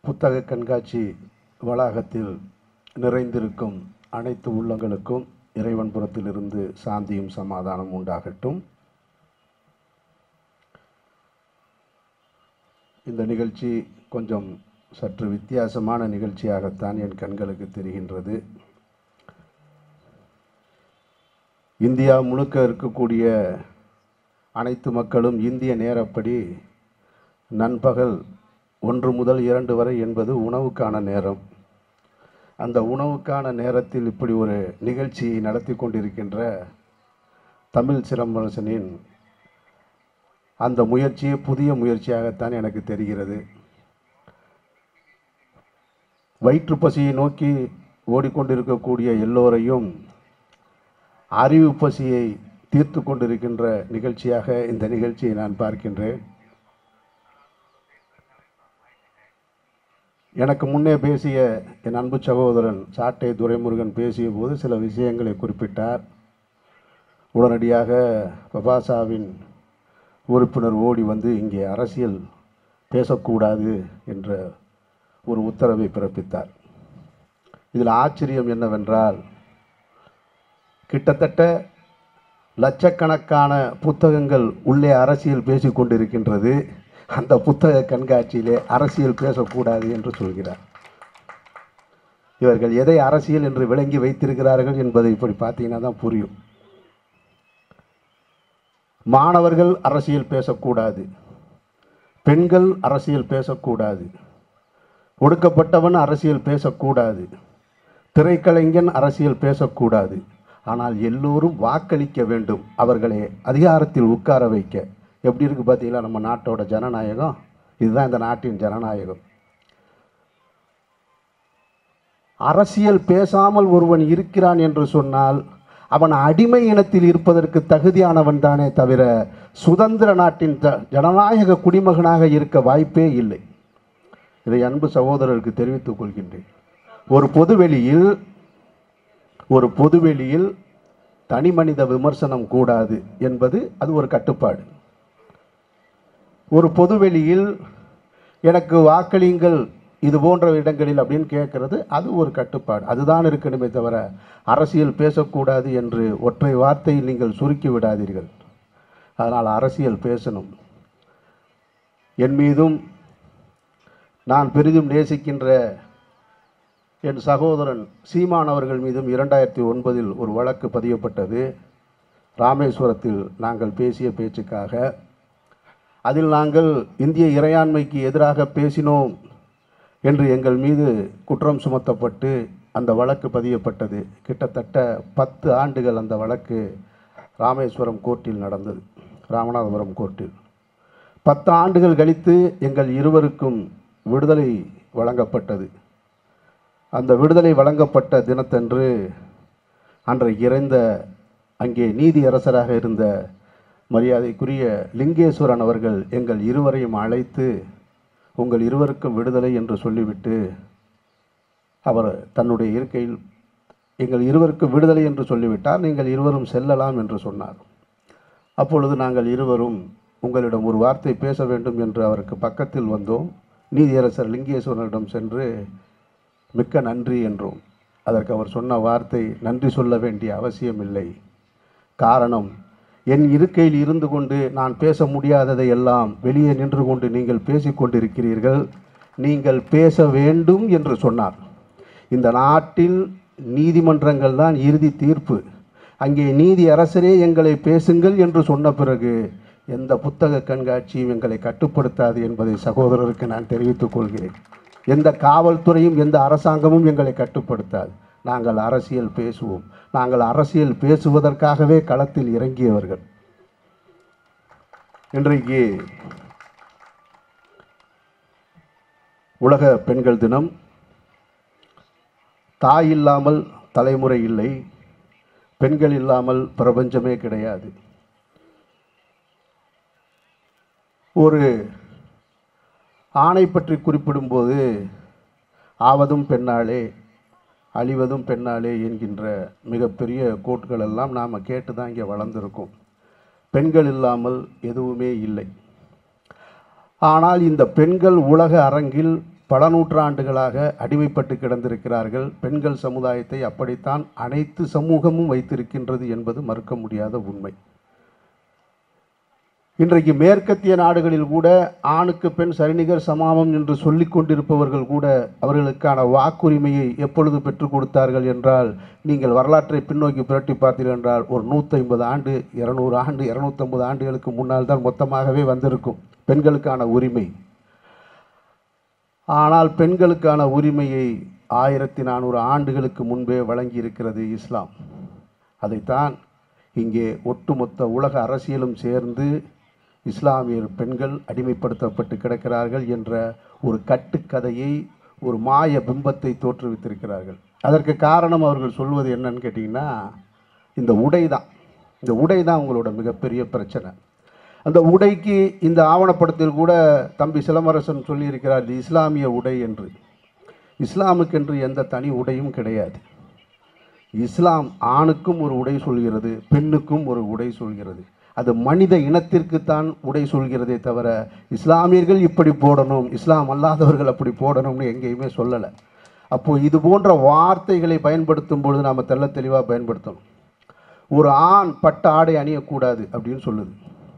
புத்தக கண்காட்சி வளாகத்தில் நிறைந்திருக்கும் அனைத்து உள்ளங்களுக்கும் இறைவன் புறத்திலிருந்து சாந்தியும் சமாதானம் உண்டாகட்டும் இந்த நிகழ்ச்சி கொஞ்சம் சற்று வித்தியாசமான நிகழ்ச்சியாகத்தான் என் கண்களுக்கு தெரிகின்றது இந்தியா முழுக்க இருக்கக்கூடிய அனைத்து மக்களும் இந்திய நேரப்படி நண்பகல் ஒன்று முதல் இரண்டு வரை என்பது உணவுக்கான நேரம் அந்த உணவுக்கான நேரத்தில் இப்படி ஒரு நிகழ்ச்சியை நடத்தி கொண்டிருக்கின்ற தமிழ் சிலம்பரசனின் அந்த முயற்சியே புதிய முயற்சியாகத்தான் எனக்கு தெரிகிறது வயிற்று பசியை நோக்கி ஓடிக்கொண்டிருக்கக்கூடிய எல்லோரையும் அறிவு பசியை தீர்த்து கொண்டிருக்கின்ற நிகழ்ச்சியாக இந்த நிகழ்ச்சியை நான் பார்க்கின்றேன் எனக்கு முன்னே பேசிய என் அன்பு சகோதரன் சாட்டை துரைமுருகன் பேசிய போது சில விஷயங்களை குறிப்பிட்டார் உடனடியாக பபாசாவின் உறுப்பினர் ஓடி வந்து இங்கே அரசியல் பேசக்கூடாது என்ற ஒரு உத்தரவை பிறப்பித்தார் இதில் ஆச்சரியம் என்னவென்றால் கிட்டத்தட்ட லட்சக்கணக்கான புத்தகங்கள் உள்ளே அரசியல் பேசிக் கொண்டிருக்கின்றது அந்த புத்தக கண்காட்சியிலே அரசியல் பேசக்கூடாது என்று சொல்கிறார் இவர்கள் எதை அரசியல் என்று விளங்கி வைத்திருக்கிறார்கள் என்பதை இப்படி பார்த்தீங்கன்னா தான் புரியும் மாணவர்கள் அரசியல் பேசக்கூடாது பெண்கள் அரசியல் பேசக்கூடாது ஒடுக்கப்பட்டவன் அரசியல் பேசக்கூடாது திரைக்கலைஞன் அரசியல் பேசக்கூடாது ஆனால் எல்லோரும் வாக்களிக்க வேண்டும் அவர்களை அதிகாரத்தில் உட்கார வைக்க எப்படி இருக்கு பார்த்தீங்களா நம்ம நாட்டோட ஜனநாயகம் இதுதான் இந்த நாட்டின் ஜனநாயகம் அரசியல் பேசாமல் ஒருவன் இருக்கிறான் என்று சொன்னால் அவன் அடிமை இனத்தில் இருப்பதற்கு தகுதியானவன் தானே தவிர சுதந்திர நாட்டின் ஜ- ஜனநாயக குடிமகனாக இருக்க வாய்ப்பே இல்லை இதை அன்பு சகோதரருக்கு தெரிவித்துக் கொள்கின்றேன் ஒரு பொதுவெளியில் ஒரு பொதுவெளியில் தனி மனித விமர்சனம் கூடாது என்பது அது ஒரு கட்டுப்பாடு ஒரு பொதுவெளியில் எனக்கு வாக்களியுங்கள் இது போன்ற இடங்களில் அப்படின்னு கேட்கறது அது ஒரு கட்டுப்பாடு அதுதான் இருக்கணுமே தவிர அரசியல் பேசக்கூடாது என்று ஒற்றை வார்த்தையில் நீங்கள் சுருக்கி விடாதீர்கள் அதனால் அரசியல் பேசணும் என் மீதும் நான் பெரிதும் நேசிக்கின்ற என் சகோதரன் சீமான் அவர்கள் மீதும் இரண்டாயிரத்தி ஒன்பதில் ஒரு வழக்கு பதியப்பட்டது ராமேஸ்வரத்தில் நாங்கள் பேசிய பேச்சுக்காக அதில் நாங்கள் இந்திய இறையாண்மைக்கு எதிராக பேசினோம் என்று எங்கள் மீது குற்றம் சுமத்தப்பட்டு அந்த வழக்கு பதியப்பட்டது கிட்டத்தட்ட பத்து ஆண்டுகள் அந்த வழக்கு ராமேஸ்வரம் கோர்ட்டில் நடந்தது ராமநாதபுரம் கோர்ட்டில் பத்து ஆண்டுகள் கழித்து எங்கள் இருவருக்கும் விடுதலை வழங்கப்பட்டது அந்த விடுதலை வழங்கப்பட்ட தினத்தன்று அன்றைக்கு இறைந்த அங்கே நீதி அரசராக இருந்த மரியாதைக்குரிய லிங்கேஸ்வரன் அவர்கள் எங்கள் இருவரையும் அழைத்து உங்கள் இருவருக்கும் விடுதலை என்று சொல்லிவிட்டு அவர் தன்னுடைய இருக்கையில் எங்கள் இருவருக்கும் விடுதலை என்று சொல்லிவிட்டார் நீங்கள் இருவரும் செல்லலாம் என்று சொன்னார் அப்பொழுது நாங்கள் இருவரும் உங்களிடம் ஒரு வார்த்தை பேச வேண்டும் என்று அவருக்கு பக்கத்தில் வந்தோம் நீதியரசர் லிங்கேஸ்வரனிடம் சென்று மிக்க நன்றி என்றோம் அதற்கு அவர் சொன்ன வார்த்தை நன்றி சொல்ல வேண்டிய அவசியமில்லை காரணம் என் இருக்கையில் இருந்து கொண்டு நான் பேச முடியாததை எல்லாம் வெளியே நின்று கொண்டு நீங்கள் பேசிக் கொண்டிருக்கிறீர்கள் நீங்கள் பேச வேண்டும் என்று சொன்னார் இந்த நாட்டில் நீதிமன்றங்கள் தான் இறுதி தீர்ப்பு அங்கே நீதி அரசரே எங்களை பேசுங்கள் என்று சொன்ன பிறகு எந்த புத்தக கண்காட்சியும் எங்களை கட்டுப்படுத்தாது என்பதை சகோதரருக்கு நான் தெரிவித்துக் கொள்கிறேன் எந்த காவல்துறையும் எந்த அரசாங்கமும் எங்களை கட்டுப்படுத்தாது நாங்கள் அரசியல் பேசுவோம் நாங்கள் அரசியல் பேசுவதற்காகவே களத்தில் இறங்கியவர்கள் இன்றைக்கு உலக பெண்கள் தினம் தாய் இல்லாமல் தலைமுறை இல்லை பெண்கள் இல்லாமல் பிரபஞ்சமே கிடையாது ஒரு ஆணை பற்றி குறிப்பிடும்போது ஆவதும் பெண்ணாலே அழிவதும் பெண்ணாலே என்கின்ற மிகப்பெரிய கோட்கள் எல்லாம் நாம் கேட்டு தான் இங்கே வளர்ந்துருக்கோம் பெண்கள் இல்லாமல் எதுவுமே இல்லை ஆனால் இந்த பெண்கள் உலக அரங்கில் பல நூற்றாண்டுகளாக அடிமைப்பட்டு கிடந்திருக்கிறார்கள் பெண்கள் சமுதாயத்தை அப்படித்தான் அனைத்து சமூகமும் வைத்திருக்கின்றது என்பது மறுக்க முடியாத உண்மை இன்றைக்கு மேற்கத்திய நாடுகளில் கூட ஆணுக்கு பெண் சரிநிகர் சமாமம் என்று சொல்லிக் கொண்டிருப்பவர்கள் கூட அவர்களுக்கான வாக்குரிமையை எப்பொழுது பெற்றுக் கொடுத்தார்கள் என்றால் நீங்கள் வரலாற்றை பின்னோக்கி புரட்டி பார்த்தீர்கள் என்றால் ஒரு நூற்றி ஆண்டு இருநூறு ஆண்டு இருநூத்தம்பது ஆண்டுகளுக்கு முன்னால் தான் மொத்தமாகவே வந்திருக்கும் பெண்களுக்கான உரிமை ஆனால் பெண்களுக்கான உரிமையை ஆயிரத்தி நானூறு ஆண்டுகளுக்கு முன்பே வழங்கி இருக்கிறது இஸ்லாம் அதைத்தான் இங்கே ஒட்டுமொத்த உலக அரசியலும் சேர்ந்து இஸ்லாமியர் பெண்கள் அடிமைப்படுத்தப்பட்டு கிடக்கிறார்கள் என்ற ஒரு கட்டுக்கதையை ஒரு மாய பிம்பத்தை தோற்றுவித்திருக்கிறார்கள் அதற்கு காரணம் அவர்கள் சொல்வது என்னன்னு கேட்டிங்கன்னா இந்த உடை தான் இந்த உடை தான் உங்களோட மிகப்பெரிய பிரச்சனை அந்த உடைக்கு இந்த ஆவணப்படத்தில் கூட தம்பி சிலம்பரசன் சொல்லியிருக்கிறார் இது இஸ்லாமிய உடை என்று இஸ்லாமுக்கென்று எந்த தனி உடையும் கிடையாது இஸ்லாம் ஆணுக்கும் ஒரு உடை சொல்கிறது பெண்ணுக்கும் ஒரு உடை சொல்கிறது அது மனித இனத்திற்குத்தான் உடை சொல்கிறதே தவிர இஸ்லாமியர்கள் இப்படி போடணும் இஸ்லாம் அல்லாதவர்கள் அப்படி போடணும்னு எங்கேயுமே சொல்லலை அப்போது இது போன்ற வார்த்தைகளை பயன்படுத்தும் பொழுது நாம் தெள்ள தெளிவாக பயன்படுத்தணும் ஒரு ஆண் பட்ட ஆடை அணியக்கூடாது அப்படின்னு சொல்லுது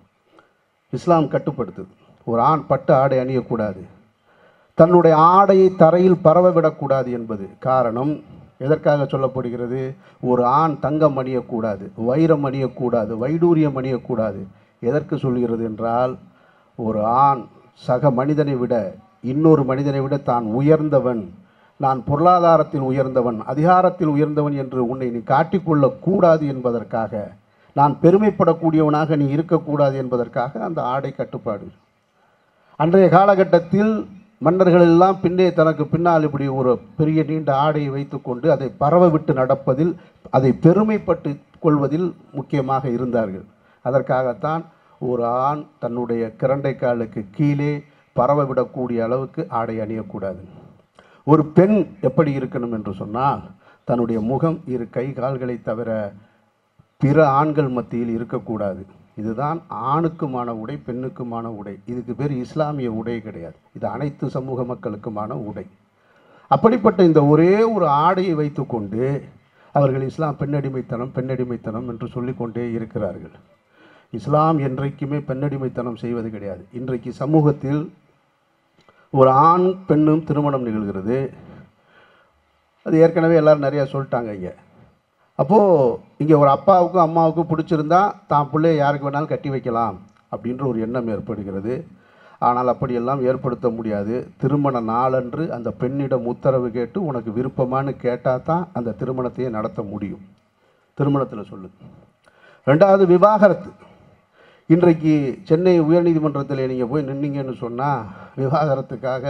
இஸ்லாம் கட்டுப்படுத்துது ஒரு ஆண் பட்டு ஆடை அணியக்கூடாது தன்னுடைய ஆடையை தரையில் பரவ விடக்கூடாது என்பது காரணம் எதற்காக சொல்லப்படுகிறது ஒரு ஆண் தங்கம் அணியக்கூடாது வைரம் அணியக்கூடாது வைடூரியம் அணியக்கூடாது எதற்கு சொல்கிறது என்றால் ஒரு ஆண் சக மனிதனை விட இன்னொரு மனிதனை விட தான் உயர்ந்தவன் நான் பொருளாதாரத்தில் உயர்ந்தவன் அதிகாரத்தில் உயர்ந்தவன் என்று உன்னை நீ காட்டிக்கொள்ளக் கூடாது என்பதற்காக நான் பெருமைப்படக்கூடியவனாக நீ இருக்கக்கூடாது என்பதற்காக அந்த ஆடை கட்டுப்பாடு அன்றைய காலகட்டத்தில் மன்னர்கள் எல்லாம் பின்னே தனக்கு பின்னால் இப்படி ஒரு பெரிய நீண்ட ஆடையை வைத்துக்கொண்டு அதை பரவ விட்டு நடப்பதில் அதை பெருமைப்பட்டு கொள்வதில் முக்கியமாக இருந்தார்கள் அதற்காகத்தான் ஒரு ஆண் தன்னுடைய கிரண்டை காலுக்கு கீழே பரவ விடக்கூடிய அளவுக்கு ஆடை அணியக்கூடாது ஒரு பெண் எப்படி இருக்கணும் என்று சொன்னால் தன்னுடைய முகம் இரு கை கால்களை தவிர பிற ஆண்கள் மத்தியில் இருக்கக்கூடாது இதுதான் ஆணுக்குமான உடை பெண்ணுக்குமான உடை இதுக்கு பேர் இஸ்லாமிய உடை கிடையாது இது அனைத்து சமூக மக்களுக்குமான உடை அப்படிப்பட்ட இந்த ஒரே ஒரு ஆடையை வைத்துக்கொண்டு அவர்கள் இஸ்லாம் பெண்ணடிமைத்தனம் பெண்ணடிமைத்தனம் என்று சொல்லிக்கொண்டே இருக்கிறார்கள் இஸ்லாம் என்றைக்குமே பெண்ணடிமைத்தனம் செய்வது கிடையாது இன்றைக்கு சமூகத்தில் ஒரு ஆண் பெண்ணும் திருமணம் நிகழ்கிறது அது ஏற்கனவே எல்லாரும் நிறையா சொல்லிட்டாங்க இங்கே அப்போது இங்கே ஒரு அப்பாவுக்கும் அம்மாவுக்கும் பிடிச்சிருந்தா தான் பிள்ளைய யாருக்கு வேணாலும் கட்டி வைக்கலாம் அப்படின்ற ஒரு எண்ணம் ஏற்படுகிறது ஆனால் அப்படியெல்லாம் ஏற்படுத்த முடியாது திருமண நாளன்று அந்த பெண்ணிடம் உத்தரவு கேட்டு உனக்கு விருப்பமானு கேட்டால் தான் அந்த திருமணத்தையே நடத்த முடியும் திருமணத்தில் சொல்லு ரெண்டாவது விவாகரத்து இன்றைக்கு சென்னை உயர்நீதிமன்றத்தில் நீங்கள் போய் நின்னீங்கன்னு சொன்னால் விவாகரத்துக்காக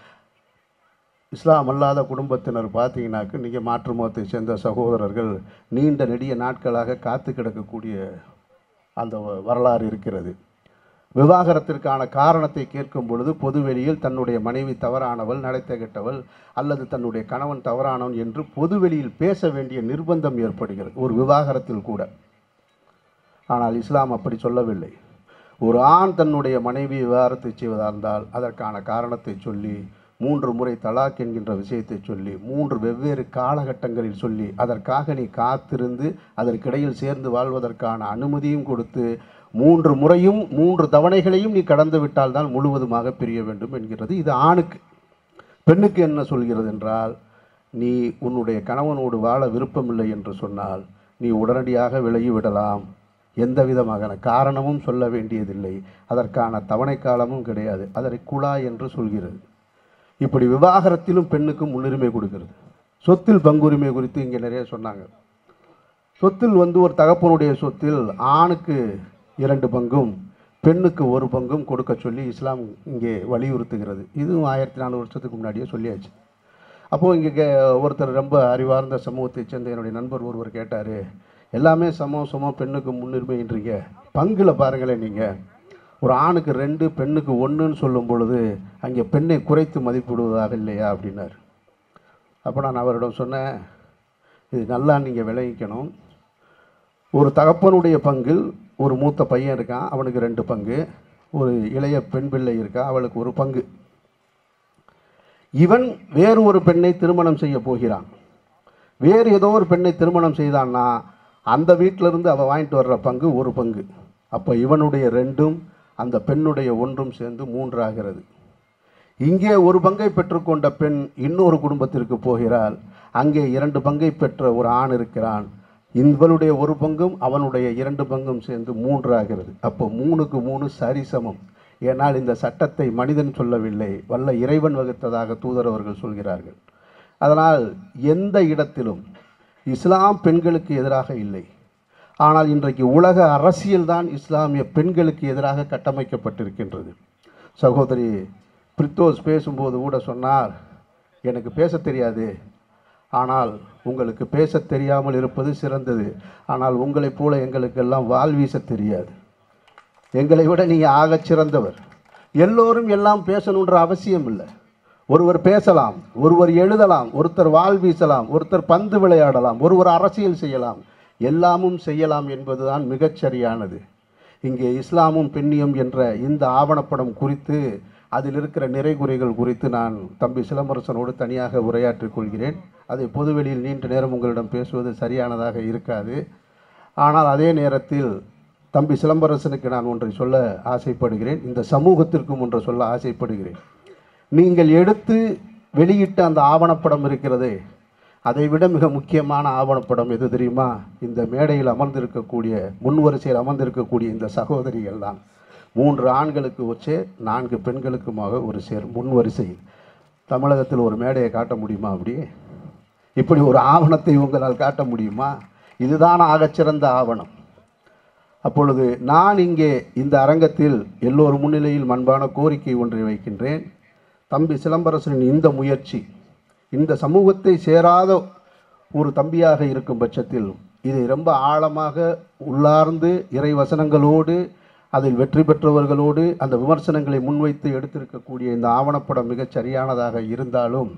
இஸ்லாம் அல்லாத குடும்பத்தினர் பார்த்தீங்கன்னாக்க நீங்கள் மாற்று மதத்தை சேர்ந்த சகோதரர்கள் நீண்ட நெடிய நாட்களாக காத்து கிடக்கக்கூடிய அந்த வ- வரலாறு இருக்கிறது விவாகரத்திற்கான காரணத்தை கேட்கும் பொழுது பொதுவெளியில் தன்னுடைய மனைவி தவறானவள் நடத்த கெட்டவள் அல்லது தன்னுடைய கணவன் தவறானவன் என்று பொதுவெளியில் பேச வேண்டிய நிர்பந்தம் ஏற்படுகிறது ஒரு விவாகரத்தில் கூட ஆனால் இஸ்லாம் அப்படி சொல்லவில்லை ஒரு ஆண் தன்னுடைய மனைவி விவாகரத்து செய்வதாக இருந்தால் அதற்கான காரணத்தை சொல்லி மூன்று முறை தலாக் என்கின்ற விஷயத்தை சொல்லி மூன்று வெவ்வேறு காலகட்டங்களில் சொல்லி அதற்காக நீ காத்திருந்து அதற்கிடையில் சேர்ந்து வாழ்வதற்கான அனுமதியும் கொடுத்து மூன்று முறையும் மூன்று தவணைகளையும் நீ கடந்து விட்டால் தான் முழுவதுமாக பிரிய வேண்டும் என்கிறது இது ஆணுக்கு பெண்ணுக்கு என்ன சொல்கிறது என்றால் நீ உன்னுடைய கணவனோடு வாழ விருப்பமில்லை என்று சொன்னால் நீ உடனடியாக விலகி விடலாம் எந்த விதமான காரணமும் சொல்ல வேண்டியதில்லை அதற்கான தவணை காலமும் கிடையாது அதனை குழா என்று சொல்கிறது இப்படி விவாகரத்திலும் பெண்ணுக்கு முன்னுரிமை கொடுக்கிறது சொத்தில் பங்குரிமை குறித்து இங்கே நிறைய சொன்னாங்க சொத்தில் வந்து ஒரு தகப்பனுடைய சொத்தில் ஆணுக்கு இரண்டு பங்கும் பெண்ணுக்கு ஒரு பங்கும் கொடுக்க சொல்லி இஸ்லாம் இங்கே வலியுறுத்துகிறது இதுவும் ஆயிரத்தி நானூறு வருஷத்துக்கு முன்னாடியே சொல்லியாச்சு அப்போது இங்கே கே ஒருத்தர் ரொம்ப அறிவார்ந்த சமூகத்தைச் சேர்ந்த என்னுடைய நண்பர் ஒருவர் கேட்டார் எல்லாமே சமம் சமம் பெண்ணுக்கு முன்னுரிமைன்றீங்க பங்கில் பாருங்களேன் நீங்கள் ஒரு ஆணுக்கு ரெண்டு பெண்ணுக்கு ஒன்றுன்னு சொல்லும் பொழுது அங்கே பெண்ணை குறைத்து மதிப்பிடுவதாக இல்லையா அப்படின்னார் அப்போ நான் அவரிடம் சொன்னேன் இது நல்லா நீங்கள் விளங்கிக்கணும் ஒரு தகப்பனுடைய பங்கில் ஒரு மூத்த பையன் இருக்கான் அவனுக்கு ரெண்டு பங்கு ஒரு இளைய பெண் பிள்ளை இருக்கா அவளுக்கு ஒரு பங்கு இவன் வேறு ஒரு பெண்ணை திருமணம் செய்ய போகிறான் வேறு ஏதோ ஒரு பெண்ணை திருமணம் செய்தான்னா அந்த வீட்டில இருந்து அவள் வாங்கிட்டு வர்ற பங்கு ஒரு பங்கு அப்போ இவனுடைய ரெண்டும் அந்த பெண்ணுடைய ஒன்றும் சேர்ந்து மூன்றாகிறது இங்கே ஒரு பங்கை பெற்றுக்கொண்ட பெண் இன்னொரு குடும்பத்திற்கு போகிறாள் அங்கே இரண்டு பங்கை பெற்ற ஒரு ஆண் இருக்கிறான் இவனுடைய ஒரு பங்கும் அவனுடைய இரண்டு பங்கும் சேர்ந்து மூன்றாகிறது அப்போ மூணுக்கு மூணு சரிசமம் ஏனால் இந்த சட்டத்தை மனிதன் சொல்லவில்லை வல்ல இறைவன் வகுத்ததாக தூதர் அவர்கள் சொல்கிறார்கள் அதனால் எந்த இடத்திலும் இஸ்லாம் பெண்களுக்கு எதிராக இல்லை ஆனால் இன்றைக்கு உலக அரசியல்தான் இஸ்லாமிய பெண்களுக்கு எதிராக கட்டமைக்கப்பட்டிருக்கின்றது சகோதரி பிரித்தோஸ் பேசும்போது கூட சொன்னார் எனக்கு பேச தெரியாது ஆனால் உங்களுக்கு பேச தெரியாமல் இருப்பது சிறந்தது ஆனால் உங்களைப் போல எங்களுக்கெல்லாம் வாள் வீச தெரியாது எங்களை விட நீங்கள் ஆகச் சிறந்தவர் எல்லோரும் எல்லாம் பேசணுன்ற அவசியம் இல்லை ஒருவர் பேசலாம் ஒருவர் எழுதலாம் ஒருத்தர் வாள் வீசலாம் ஒருத்தர் பந்து விளையாடலாம் ஒருவர் அரசியல் செய்யலாம் எல்லாமும் செய்யலாம் என்பதுதான் மிகச் சரியானது இங்கே இஸ்லாமும் பெண்ணியம் என்ற இந்த ஆவணப்படம் குறித்து அதில் இருக்கிற நிறைகுறைகள் குறித்து நான் தம்பி சிலம்பரசனோடு தனியாக உரையாற்றிக் கொள்கிறேன் அதை பொதுவெளியில் நீண்ட நேரம் உங்களிடம் பேசுவது சரியானதாக இருக்காது ஆனால் அதே நேரத்தில் தம்பி சிலம்பரசனுக்கு நான் ஒன்றை சொல்ல ஆசைப்படுகிறேன் இந்த சமூகத்திற்கும் ஒன்றை சொல்ல ஆசைப்படுகிறேன் நீங்கள் எடுத்து வெளியிட்ட அந்த ஆவணப்படம் இருக்கிறதே அதை விட மிக முக்கியமான ஆவணப்படம் எது தெரியுமா இந்த மேடையில் அமர்ந்திருக்கக்கூடிய முன்வரிசையில் அமர்ந்திருக்கக்கூடிய இந்த சகோதரிகள் தான் மூன்று ஆண்களுக்கு ஒரு சேர் நான்கு பெண்களுக்குமாக ஒரு சேர் முன்வரிசையில் தமிழகத்தில் ஒரு மேடையை காட்ட முடியுமா அப்படி இப்படி ஒரு ஆவணத்தை உங்களால் காட்ட முடியுமா இதுதான் ஆகச்சிறந்த ஆவணம் அப்பொழுது நான் இங்கே இந்த அரங்கத்தில் எல்லோர் முன்னிலையில் மண்பான கோரிக்கை ஒன்றை வைக்கின்றேன் தம்பி சிலம்பரசனின் இந்த முயற்சி இந்த சமூகத்தை சேராத ஒரு தம்பியாக இருக்கும் பட்சத்தில் இதை ரொம்ப ஆழமாக உள்ளார்ந்து இறை வசனங்களோடு அதில் வெற்றி பெற்றவர்களோடு அந்த விமர்சனங்களை முன்வைத்து எடுத்திருக்கக்கூடிய இந்த ஆவணப்படம் மிகச் சரியானதாக இருந்தாலும்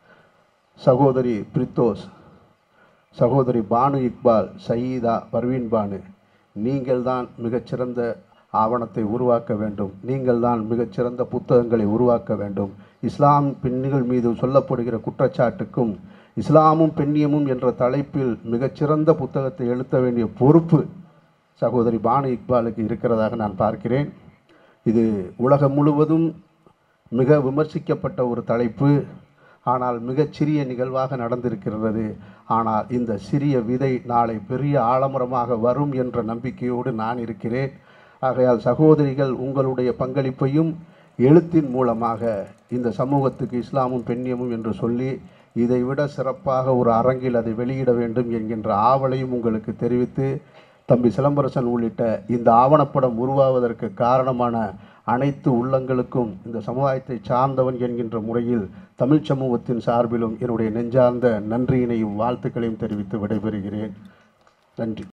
சகோதரி பிரித்தோஸ் சகோதரி பானு இக்பால் சயீதா பர்வீன் பானு நீங்கள்தான் மிகச்சிறந்த ஆவணத்தை உருவாக்க வேண்டும் நீங்கள்தான் மிகச்சிறந்த புத்தகங்களை உருவாக்க வேண்டும் இஸ்லாம் பெண்கள் மீது சொல்லப்படுகிற குற்றச்சாட்டுக்கும் இஸ்லாமும் பெண்ணியமும் என்ற தலைப்பில் மிகச்சிறந்த புத்தகத்தை எழுத வேண்டிய பொறுப்பு சகோதரி பானு இக்பாலுக்கு இருக்கிறதாக நான் பார்க்கிறேன் இது உலகம் முழுவதும் மிக விமர்சிக்கப்பட்ட ஒரு தலைப்பு ஆனால் மிகச் சிறிய நிகழ்வாக நடந்திருக்கிறது ஆனால் இந்த சிறிய விதை நாளை பெரிய ஆலமரமாக வரும் என்ற நம்பிக்கையோடு நான் இருக்கிறேன் ஆகையால் சகோதரிகள் உங்களுடைய பங்களிப்பையும் எழுத்தின் மூலமாக இந்த சமூகத்துக்கு இஸ்லாமும் பெண்ணியமும் என்று சொல்லி இதைவிட சிறப்பாக ஒரு அரங்கில் அதை வெளியிட வேண்டும் என்கின்ற ஆவலையும் உங்களுக்கு தெரிவித்து தம்பி சிலம்பரசன் உள்ளிட்ட இந்த ஆவணப்படம் உருவாவதற்கு காரணமான அனைத்து உள்ளங்களுக்கும் இந்த சமுதாயத்தை சார்ந்தவன் என்கின்ற முறையில் தமிழ் சமூகத்தின் சார்பிலும் என்னுடைய நெஞ்சார்ந்த நன்றியினையும் வாழ்த்துக்களையும் தெரிவித்து விடைபெறுகிறேன் நன்றி